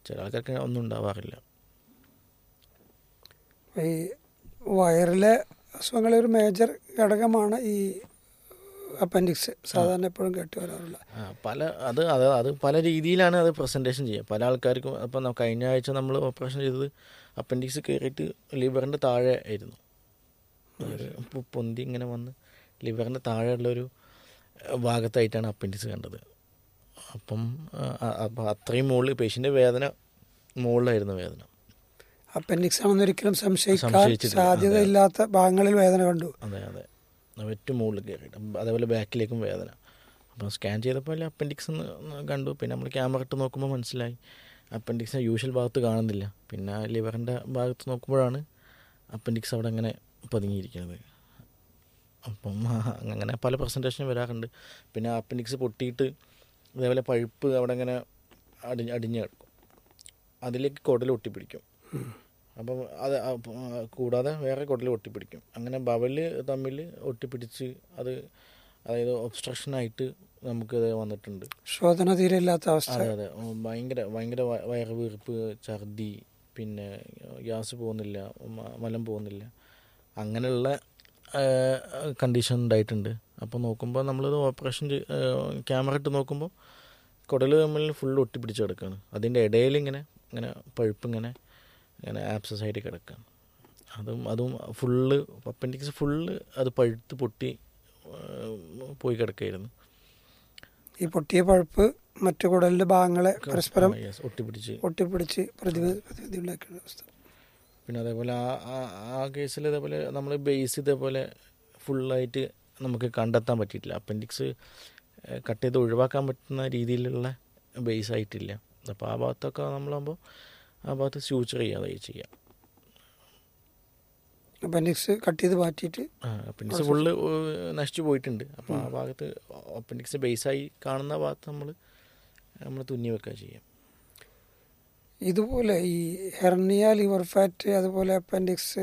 ചില ആൾക്കാർക്ക് ഒന്നും ഉണ്ടാവാറില്ല ഈ വയറിലെ അസുഖങ്ങളെ ഒരു മേജർ ഘടകമാണ് ഈ അപ്പൻഡിക്സ് സാധാരണ എപ്പോഴും കേട്ട് വരാറുള്ള ആ, പല അത് അത് അത് പല രീതിയിലാണ് അത് പ്രസൻറ്റേഷൻ ചെയ്യുക പല ആൾക്കാർക്കും അപ്പം ന- കഴിഞ്ഞ ആഴ്ച നമ്മൾ ഓപ്പറേഷൻ ചെയ്തത് അപ്പൻഡിക്സ് കയറിയിട്ട് ലിവറിൻ്റെ താഴെ ആയിരുന്നു അതായത് പൊ- പൊന്തി ഇങ്ങനെ വന്ന് ലിവറിൻ്റെ താഴെയുള്ളൊരു ഏഹ്, ഭാഗത്തായിട്ടാണ് അപ്പൻഡിക്സ് കണ്ടത് അപ്പം അപ്പം അത്രയും മുകളിൽ പേഷ്യൻ്റെ വേദന മുകളിലായിരുന്നു വേദന അപ്പൻഡിക്സ് ആണെന്ന് ഒരിക്കലും സംശയിക്കാൻ സംശയിച്ചിട്ടില്ല. സാധ്യതയില്ലാത്ത ഭാഗങ്ങളിൽ വേദന കണ്ടു അതെ അതെ അത് ഏറ്റവും മുകളിൽ കയറിയിട്ട് അപ്പം അതേപോലെ ബാക്കിലേക്കും വേദന അപ്പം സ്കാൻ ചെയ്തപ്പോൾ അല്ലേ അപ്പൻഡിക്സ് എന്ന് കണ്ടു പിന്നെ നമ്മൾ ക്യാമറ ഇട്ട് നോക്കുമ്പോൾ മനസ്സിലായി അപ്പൻഡിക്സ് യൂഷ്വൽ ഭാഗത്ത് കാണുന്നില്ല പിന്നെ ലിവറിൻ്റെ ഭാഗത്ത് നോക്കുമ്പോഴാണ് അപ്പൻഡിക്സ് അവിടെ അങ്ങനെ പതുങ്ങിയിരിക്കുന്നത് അപ്പം അങ്ങനെ പല പ്രസൻറ്റേഷനും വരാറുണ്ട് പിന്നെ അപ്പൻഡിക്സ് പൊട്ടിയിട്ട് അതേപോലെ പഴുപ്പ് അവിടെ ഇങ്ങനെ അടിഞ്ഞ് അടിഞ്ഞ് കിടക്കും അതിലേക്ക് കുടൽ ഒട്ടിപ്പിടിക്കും അപ്പം അത് അപ്പ- ആ കൂടാതെ വേറെ കുടൽ ഒട്ടിപ്പിടിക്കും അങ്ങനെ ബവല് തമ്മിൽ ഒട്ടിപ്പിടിച്ച് അത് അതായത് ഒബ്സ്ട്രക്ഷനായിട്ട് നമുക്കത് വന്നിട്ടുണ്ട് ശോധന തീരെ ഇല്ലാത്ത അവസ്ഥ അതെ അതെ ഉം, ഭയങ്കര ഭയങ്കര വ- വയറ് വീർപ്പ് ഛർദി പിന്നെ ഗ്യാസ് പോകുന്നില്ല മ- മലം പോകുന്നില്ല അങ്ങനെയുള്ള കണ്ടീഷൻ ഉണ്ടായിട്ടുണ്ട് അപ്പോൾ നോക്കുമ്പോൾ നമ്മളത് ഓപ്പറേഷൻ ക്യാമറ ഇട്ട് നോക്കുമ്പോൾ കുടൽ തമ്മിൽ ഫുൾ ഒട്ടിപ്പിടിച്ച് കിടക്കുകയാണ് അതിൻ്റെ ഇടയിൽ ഇങ്ങനെ ഇങ്ങനെ പഴുപ്പ് ഇങ്ങനെ ഇങ്ങനെ ആപ്സസ് ആയിട്ട് കിടക്കുകയാണ് അതും അതും ഫുള്ള് അപ്പൻഡിക്സ് ഫുള്ള് അത് പഴുത്ത് പൊട്ടി ആ, പോയി കിടക്കുകയായിരുന്നു ഈ പൊട്ടിയ പഴുപ്പ് മറ്റു കുടലിന്റെ ഭാഗങ്ങളെ പരസ്പരം Yes, ഒട്ടിപ്പിടിച്ച് ഒട്ടിപ്പിടിച്ച് പ്രതിവിധി പ്രതിവിധി ഉണ്ടാക്കുന്ന അവസ്ഥ പിന്നെ അതേപോലെ ആ ആ- ആ കേസിൽ ഇതേപോലെ നമ്മൾ ബേസ് ഇതേപോലെ ഫുള്ളായിട്ട് നമുക്ക് കണ്ടെത്താൻ പറ്റിയിട്ടില്ല അപ്പൻഡിക്സ് കട്ട് ചെയ്ത് ഒഴിവാക്കാൻ പറ്റുന്ന രീതിയിലുള്ള ബേസ് ആയിട്ടില്ല അപ്പോൾ ആ ഭാഗത്തൊക്കെ നമ്മളാകുമ്പോൾ ആ ഭാഗത്ത് സ്യൂച്ചർ ചെയ്യാതെ ചെയ്യാം അപ്പൻഡിക്സ് കട്ട് ചെയ്ത് മാറ്റിയിട്ട് അപ്പൻഡിക്സ് ഫുള്ള് നശിച്ചു പോയിട്ടുണ്ട് അപ്പോൾ ആ ഭാഗത്ത് അപ്പൻഡിക്സ് ബേസായി കാണുന്ന ഭാഗത്ത് നമ്മൾ നമ്മൾ തുന്നി വെക്കുക ചെയ്യാം ഇതുപോലെ ഈ ഹെർണിയ ലിവർ ഫാറ്റ് അതുപോലെ അപ്പൻഡിക്സ്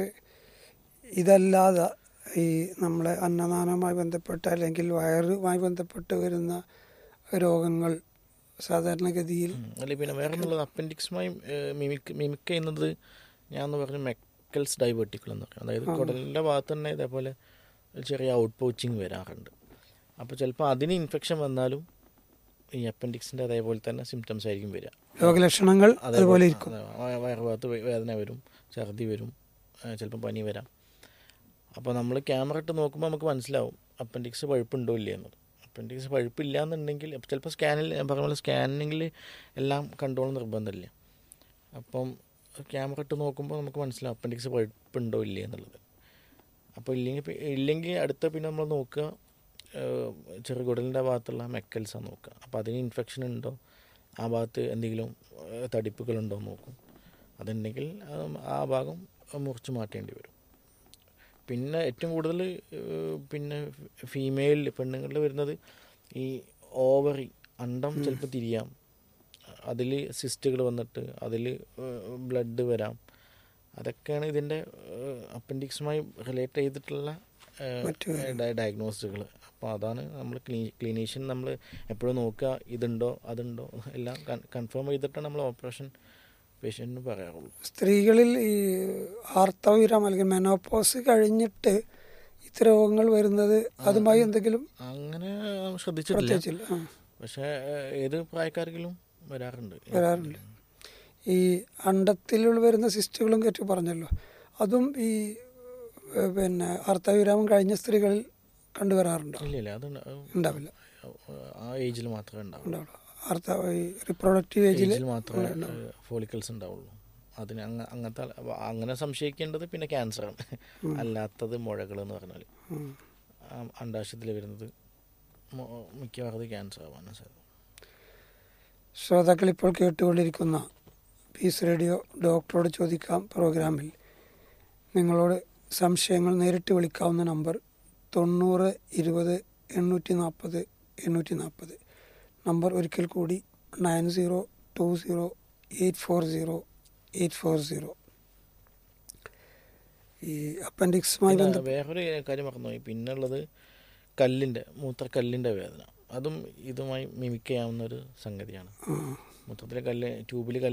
ഇതല്ലാതെ ഈ നമ്മളെ അന്നദാനവുമായി ബന്ധപ്പെട്ട അല്ലെങ്കിൽ വയറുമായി ബന്ധപ്പെട്ട് വരുന്ന രോഗങ്ങൾ സാധാരണഗതിയിൽ ഉം. അല്ല പിന്നെ വേറെ എന്നുള്ളത് അപ്പൻഡിക്സുമായി മിമിക് മിമിക് ചെയ്യുന്നത് ഞാൻ എന്ന് പറഞ്ഞു മെക്കൽസ് ഡൈവേർട്ടിക്കൽ എന്ന് പറയും അതായത് കുടലിൻ്റെ ഭാഗത്ത് തന്നെ ഇതേപോലെ ഒരു ചെറിയ ഔട്ട് പൗച്ചിങ് വരാറുണ്ട് അപ്പോൾ ചിലപ്പോൾ അതിന് ഇൻഫെക്ഷൻ വന്നാലും ഈ അപ്പൻഡിക്സിൻ്റെ അതേപോലെ തന്നെ സിംറ്റംസ് ആയിരിക്കും വരിക രോഗലക്ഷണങ്ങൾ അതുപോലെ ഇരിക്കും അതെ, വയ- വയറുഭാഗത്ത് വേ- വേദന വരും ഛർദി വരും ചിലപ്പോൾ പനി വരാം അപ്പോൾ നമ്മൾ ക്യാമറ ഇട്ട് നോക്കുമ്പോൾ നമുക്ക് മനസ്സിലാവും അപ്പൻഡിക്സ് പഴുപ്പുണ്ടോ ഇല്ലേ എന്നത് അപ്പൻഡിക്സ് പഴുപ്പില്ല എന്നുണ്ടെങ്കിൽ ചിലപ്പോൾ സ്കാനിൽ ഞാൻ പറഞ്ഞ പോലെ സ്കാനിങ്ങിൽ എല്ലാം കൺട്രോൾ നിർബന്ധമില്ല അപ്പം ക്യാമറ ഇട്ട് നോക്കുമ്പോൾ നമുക്ക് മനസ്സിലാവും അപ്പൻഡിക്സ് പഴുപ്പുണ്ടോ ഇല്ലേ എന്നുള്ളത് അപ്പോൾ ഇല്ലെങ്കിൽ പി- ഇല്ലെങ്കിൽ അടുത്ത പിന്നെ നമ്മൾ നോക്കുക ഏഹ്, ചെറുകുടലിൻ്റെ ഭാഗത്തുള്ള മെക്കൽസാണ് നോക്കുക അപ്പോൾ അതിന് ഇൻഫെക്ഷൻ ഉണ്ടോ ആ ഭാഗത്ത് എന്തെങ്കിലും ഏഹ്, തടിപ്പുകളുണ്ടോ എന്ന് നോക്കും അതുണ്ടെങ്കിൽ അത് ആ ഭാഗം മുറിച്ച് മാറ്റേണ്ടി വരും പിന്നെ ഏറ്റവും കൂടുതൽ ഏഹ്, പിന്നെ ഫീമെയിൽ പെണ്ണുങ്ങളിൽ വരുന്നത് ഈ ഓവറി അണ്ടം ചിലപ്പോൾ തിരിയാം അതിൽ സിസ്റ്റുകൾ വന്നിട്ട് അതിൽ ബ്ലഡ് വരാം അതൊക്കെയാണ് ഇതിൻ്റെ അപ്പൻഡിക്സുമായി റിലേറ്റ് ചെയ്തിട്ടുള്ള മറ്റു ഡയഗ്നോസുകൾ അപ്പോൾ അതാണ് നമ്മൾ ക്ലീ ക്ലീനീഷ്യൻ നമ്മൾ എപ്പോഴും നോക്കുക ഇതുണ്ടോ അതുണ്ടോ എല്ലാം കൺഫേം ചെയ്തിട്ടാണ് നമ്മൾ ഓപ്പറേഷൻ പേഷ്യൻറ്റിന് പറയാറുള്ളൂ സ്ത്രീകളിൽ ഈ ആർത്തവീരം അല്ലെങ്കിൽ മെനോപ്പോസ് കഴിഞ്ഞിട്ട് ഇത്തരം രോഗങ്ങൾ വരുന്നത് അതുമായി എന്തെങ്കിലും അങ്ങനെ ശ്രദ്ധിച്ചിട്ടില്ല പ്രത്യേകിച്ചില്ല ആ, പക്ഷേ ഏഹ്, ഏത് പ്രായക്കാർക്കിലും വരാറുണ്ട് വരാറുണ്ട് ഈ അണ്ടത്തിൽ വരുന്ന സിസ്റ്റുകളും കയറ്റി പറഞ്ഞല്ലോ അതും ഈ ഏഹ്, പിന്നെ ആർത്തവീരാമം കഴിഞ്ഞ സ്ത്രീകളിൽ കണ്ടുവരാറുണ്ടോ ഇല്ല ഇല്ല അത് ഉണ്ടാവില്ല ആ ഏജിൽ മാത്രമേ ഉണ്ടാവുള്ളൂ ഉണ്ടാവില്ല ആർത്തവ ഈ റിപ്രൊഡക്റ്റീവ് ഏജിൽ ഏജിൽ മാത്രമേ ഫോളിക്കൽസ് ഉണ്ടാവുള്ളൂ അതിന് അങ്ങ അങ്ങനത്തെ അപ്പൊ അങ്ങനെ സംശയിക്കേണ്ടത് പിന്നെ ക്യാൻസറാണ് അല്ലാത്തത് മുഴകൾ എന്ന് പറഞ്ഞാൽ അണ്ടാശയത്തിൽ വരുന്നത് മൊ- മിക്കവാറും അത് ക്യാൻസർ ആവാനാണ് സാധ്യത ശ്രോതാക്കൾ ഇപ്പോൾ കേട്ടുകൊണ്ടിരിക്കുന്ന പീസ് റേഡിയോ ഡോക്ടറോട് ചോദിക്കാം പ്രോഗ്രാമിൽ നിങ്ങളോട് സംശയങ്ങൾ നേരിട്ട് വിളിക്കാവുന്ന നമ്പർ തൊണ്ണൂറ് ഇരുപത് എണ്ണൂറ്റി നാൽപ്പത് എണ്ണൂറ്റി നാൽപ്പത് നമ്പർ ഒരിക്കൽ കൂടി nine zero two zero eight four zero eight four zero ഈ അപ്പൻഡിക്സുമായി പിന്നെ ബന്ധപ്പെട്ട് വേറൊരു കാര്യം മറന്നുപോയി പിന്നെ ഉള്ളത് കല്ലിൻ്റെ മൂത്രക്കല്ലിൻ്റെ വേദന അതും ഇതുമായി മിമിക് ചെയ്യാവുന്ന ഒരു സംഗതിയാണ് ആ, മൂത്രത്തിലെ കല്ല് ട്യൂബിൽ കല്ല്